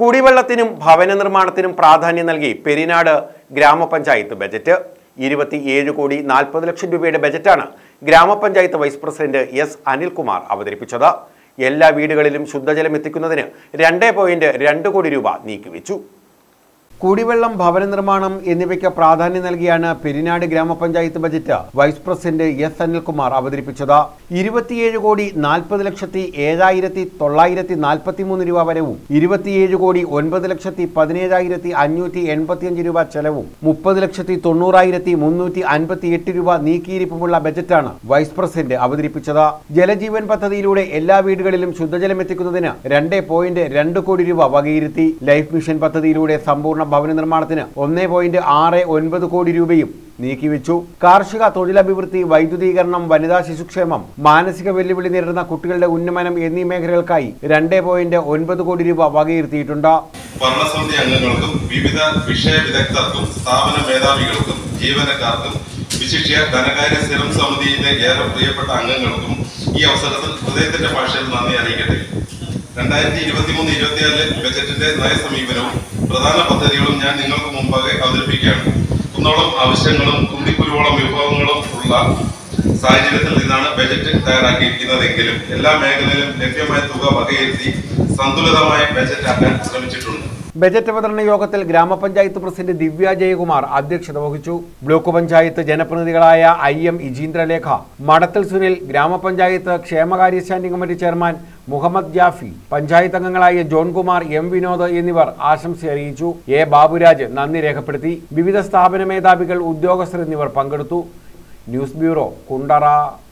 കുടിവെള്ളത്തിനും ഭവന നിർമ്മാണത്തിനും പ്രാധാന്യം നൽകി പെരിനാട് ഗ്രാമപഞ്ചായത്ത് ബജറ്റ് ഇരുപത്തിയേഴ് കോടി നാൽപ്പത് ലക്ഷം രൂപയുടെ ബജറ്റാണ് ഗ്രാമപഞ്ചായത്ത് വൈസ് പ്രസിഡന്റ് എസ് അനിൽകുമാർ അവതരിപ്പിച്ചത് എല്ലാ വീടുകളിലും ശുദ്ധജലം എത്തിക്കുന്നതിന് രണ്ട് പോയിന്റ് രണ്ട് കോടി രൂപ നീക്കിവെച്ചു കുടിവെള്ളം ഭവന നിർമ്മാണം എന്നിവയ്ക്ക് പ്രാധാന്യം നൽകിയാണ് പെരിനാട് ഗ്രാമപഞ്ചായത്ത് budget vice president S Anilkumar അവതരിപ്പിച്ചത് ഇരുപത്തിയേഴ് കോടി നാൽപ്പത് ലക്ഷത്തി ഏഴായിരത്തി തൊള്ളായിരത്തി നാൽപ്പത്തി മൂന്ന് രൂപ വരവും ഇരുപത്തിയേഴ് കോടി ഒൻപത് ലക്ഷത്തി പതിനേഴായിരത്തി അഞ്ഞൂറ്റി എൺപത്തിയഞ്ച് രൂപ ചെലവും മുപ്പത് ലക്ഷത്തി തൊണ്ണൂറായിരത്തി മുന്നൂറ്റി അൻപത്തി എട്ട് രൂപ നീക്കിയിരിപ്പുമുള്ള ബജറ്റാണ് വൈസ് പ്രസിഡന്റ് അവതരിപ്പിച്ചത് ജലജീവൻ പദ്ധതിയിലൂടെ എല്ലാ വീടുകളിലും ശുദ്ധജലം എത്തിക്കുന്നതിന് രണ്ട് പോയിന്റ് രണ്ട് കോടി രൂപ വകയിരുത്തി ലൈഫ് മിഷൻ പദ്ധതിയിലൂടെ സമ്പൂർണ്ണ ഭവന നിർമ്മാണത്തിന് ഒന്നേ പോയിന്റ് ആറ് ഒൻപത് കോടി രൂപയും നീക്കിവെച്ചു കാർഷിക തൊഴിലഭിവൃദ്ധി വൈദ്യുതീകരണം വനിതാ ശിശുക്ഷേമം മാനസിക വെല്ലുവിളി നേരിടുന്ന കുട്ടികളുടെ ഉന്നമനം എന്നീ മേഖലകൾക്കായി രണ്ട് പോയിന്റ് ഒൻപത് കോടി രൂപ വകയിരുത്തിയിട്ടുണ്ട് ഭരണസമിതി അംഗങ്ങൾക്കും വിവിധ വിഷയ വിദഗ്ധർക്കും സ്ഥാപന മേധാവികൾക്കും ജീവനക്കാർക്കും വിശിഷ്യ ധനകാര്യ സ്ഥിരം സമിതിയിലെ ഏറെ പ്രിയപ്പെട്ട അംഗങ്ങൾക്കും ഈ അവസരത്തിൽ ഹൃദയത്തിന്റെ ഭാഷയിൽ നന്ദി അറിയിക്കട്ടെ രണ്ടായിരത്തി ഇരുപത്തി മൂന്ന് ഇരുപത്തിനാല് ബജറ്റിന്റെ നയസമീപനവും പ്രധാന പദ്ധതികളും ഞാൻ നിങ്ങൾക്ക് മുമ്പാകെ അവതരിപ്പിക്കുകയാണ് കുന്നോളം ആവശ്യങ്ങളും കുന്തിക്കുരുവോളം വിഭവങ്ങളും ഉള്ള സാഹചര്യത്തിൽ നിന്നാണ് ബജറ്റ് തയ്യാറാക്കിയിരിക്കുന്നതെങ്കിലും എല്ലാ മേഖലയിലും ലഭ്യമായ തുക വകയിരുത്തി സന്തുലിതമായ ബജറ്റ് ആക്കാൻ ശ്രമിച്ചിട്ടുണ്ട് ബജറ്റ് അവതരണ യോഗത്തിൽ ഗ്രാമപഞ്ചായത്ത് പ്രസിഡന്റ് ദിവ്യ ജയകുമാർ അധ്യക്ഷത വഹിച്ചു ബ്ലോക്ക് പഞ്ചായത്ത് ജനപ്രതിനിധികളായ ഐ എം ഇജീന്ദ്രലേഖ മടത്തൽ സുനിൽ ഗ്രാമപഞ്ചായത്ത് ക്ഷേമകാര്യ standing committee chairman Muhammad Jafi panchayat അംഗങ്ങളായ ജോൺകുമാർ എം വിനോദ് എന്നിവർ ആശംസ അറിയിച്ചു എ ബാബുരാജ് നന്ദി രേഖപ്പെടുത്തി വിവിധ സ്ഥാപന മേധാവികൾ ഉദ്യോഗസ്ഥർ എന്നിവർ പങ്കെടുത്തു ന്യൂസ് ബ്യൂറോ കുണ്ടറ